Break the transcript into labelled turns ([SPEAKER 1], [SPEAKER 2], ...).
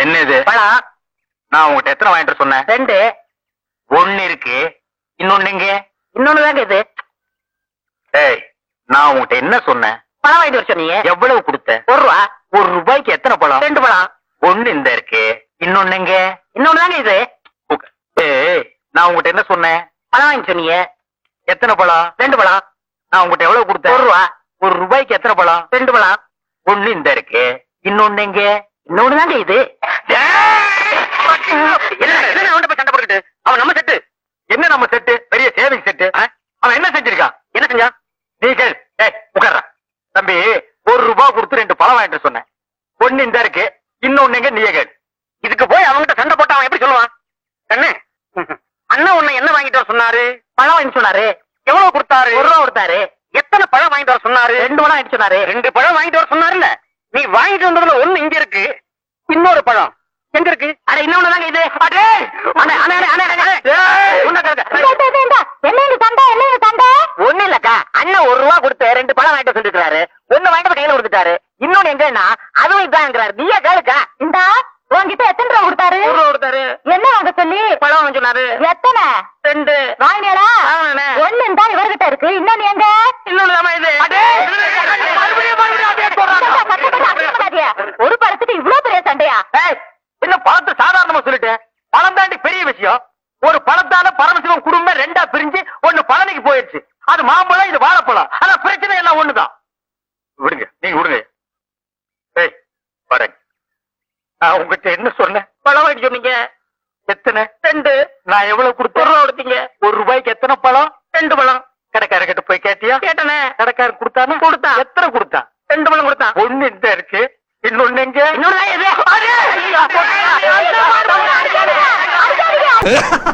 [SPEAKER 1] என்ன இது
[SPEAKER 2] பழம்
[SPEAKER 1] நான் உங்ககிட்ட எத்தனை வாங்கிட்டு வர சொன்னேன்
[SPEAKER 2] ரெண்டு
[SPEAKER 1] ஒண்ணு இருக்கு இன்னொன்னு எங்க
[SPEAKER 2] இன்னொன்னு தாங்க இது
[SPEAKER 1] ஏய் நான் உங்ககிட்ட என்ன சொன்னேன்
[SPEAKER 2] பழம் வாங்கிட்டு வர சொன்னீங்க
[SPEAKER 1] எவ்வளவு கொடுத்த
[SPEAKER 2] ஒரு ரூபா
[SPEAKER 1] ஒரு ரூபாய்க்கு எத்தனை பழம்
[SPEAKER 2] ரெண்டு பழம்
[SPEAKER 1] ஒண்ணு இந்த இருக்கு இன்னொன்னு எங்க
[SPEAKER 2] இன்னொன்னு தாங்க இது
[SPEAKER 1] உக்க- ஏய் நான் உங்ககிட்ட என்ன சொன்னேன்
[SPEAKER 2] பழம் வாங்கி சொன்னீங்க
[SPEAKER 1] எத்தனை பழம்
[SPEAKER 2] ரெண்டு பழம்
[SPEAKER 1] நான் உங்ககிட்ட எவ்வளவு கொடுத்தேன்
[SPEAKER 2] ஒரு ரூபா
[SPEAKER 1] ஒரு ரூபாய்க்கு எத்தனை பழம்
[SPEAKER 2] ரெண்டு பழம்
[SPEAKER 1] ஒண்ணு இந்த இருக்கு இன்னொன்னு எங்க
[SPEAKER 2] இன்னொன்னு தாங்க இது
[SPEAKER 1] என்ன என்ன அவன்கிட்ட போய் சண்டை போட்டுக்கிட்டு அவன் நம்ம செட்டு என்ன நம்ம செட்டு பெரிய சேவிங் செட்டு அவன் என்ன செஞ்சிருக்கான் என்ன செஞ்சான் நீ கேள் ஏய் உட்கார்றா தம்பி ஒரு ரூபாய் கொடுத்து ரெண்டு பழம் வாங்கிட்டு வர சொன்னேன் ஒண்ணு இந்த இருக்கு இன்னொன்னு எங்க நீயே கேள் இதுக்கு போய் அவன்கிட்ட சண்டை போட்டு அவன் எப்படி சொல்லுவான் கண்ணு அண்ணா உன்னை என்ன வாங்கிட்டு வர சொன்னாரு
[SPEAKER 2] பழம் வாங்கி சொன்னாரு
[SPEAKER 1] எவ்வளவு கொடுத்தாரு
[SPEAKER 2] ஒரு ரூபா கொடுத்தாரு
[SPEAKER 1] எத்தனை பழம் வாங்கிட்டு வர சொன்னாரு
[SPEAKER 2] ரெண்டு பழம் வாங்கி சொன்னாரு
[SPEAKER 1] ரெண்டு பழம் வாங்கிட்டு வர சொன்னாருல்ல நீ வாங்கிட்டு வந்ததுல ஒண்ணு இங்க இருக்கு இன்னொரு பழம் எங்க இருக்கு
[SPEAKER 2] அட இன்னொன்னு தாங்க இது
[SPEAKER 1] அடே!
[SPEAKER 2] அண்ணே, அண்ணே, அண்ணே, அண்ணே, அண்ணே.
[SPEAKER 1] ஏய், உன்னை கறக்க.
[SPEAKER 2] என்னங்க சண்டை என்னங்க சண்டை ஒண்ணு இல்லக்கா அண்ணன் ஒரு ரூபா கொடுத்து ரெண்டு பழம் வாங்கிட்டு சொல்லிருக்காரு ஒண்ணு வாங்கிட்டு போய் கையில கொடுத்துட்டாரு இன்னொன்னு எங்கன்னா அதுவும் இதாங்கிறாரு நீயே கேளுக்கா
[SPEAKER 3] இந்தா உன்கிட்ட எத்தனை ரூபா கொடுத்தாரு
[SPEAKER 2] ஒரு ரூபா கொடுத்தாரு
[SPEAKER 3] என்ன வாங்க சொல்லி
[SPEAKER 2] பழம் வாங்க சொன்னாரு
[SPEAKER 3] எத்தனை
[SPEAKER 2] ரெண்டு
[SPEAKER 3] வாங்கினீங்களா
[SPEAKER 2] வாங்கினேனே.
[SPEAKER 3] ஒண்ணு இந்தா இவர்கிட்ட இருக்கு இன்னொன்னு எங்க
[SPEAKER 2] இன்னொன்னு தாமா இது
[SPEAKER 1] அடே! மறுபடியும் மறுபடியும் அதே சொல்றாங்க.
[SPEAKER 3] சத்தம் போட்டு, சத்தம் போட்டு அதிகம் பண்ணாதீங்க. ஒரு பழத்துக்கு இவ்வளவு பெரிய சண்டையா
[SPEAKER 1] ஏய், என்ன பழத்தை சாதாரணமா சொல்லிட்டேன் பழம் தாண்டி பெரிய விஷயம் ஒரு பழத்தால பரமசிவம் குடும்பம் ரெண்டா பிரிஞ்சு ஒண்ணு பழனிக்கு போயிடுச்சு அது மாம்பழம் இது வாழைப்பழம் ஆனா பிரச்சனை எல்லாம் ஒண்ணுதான் விடுங்க நீங்க விடுங்க ஏய் வரேன் நான் உங்ககிட்ட என்ன சொன்னேன்
[SPEAKER 2] பழம் வாங்கி சொன்னீங்க
[SPEAKER 1] எத்தனை
[SPEAKER 2] ரெண்டு
[SPEAKER 1] நான் எவ்வளவு கொடுத்தேன்
[SPEAKER 2] ஒரு ரூபா கொடுத்தீங்க
[SPEAKER 1] ஒரு ரூபாய்க்கு எத்தனை பழம்
[SPEAKER 2] ரெண்டு பழம்
[SPEAKER 1] கடைக்காரர்கிட்ட போய் கேட்டியா
[SPEAKER 2] கேட்டனே
[SPEAKER 1] கடைக்காரர் கொடுத்தானா
[SPEAKER 2] கொடுத்தான்.
[SPEAKER 1] எத்தனை கொடுத்தான்
[SPEAKER 2] ரெண்டு பழம் கொடுத்தான்
[SPEAKER 1] ஒண்ணு இந்த இருக்கு இன்னொன்னு எங்க
[SPEAKER 2] இன்னொன்னு தான் இது
[SPEAKER 1] அடே!
[SPEAKER 2] ஐயோ!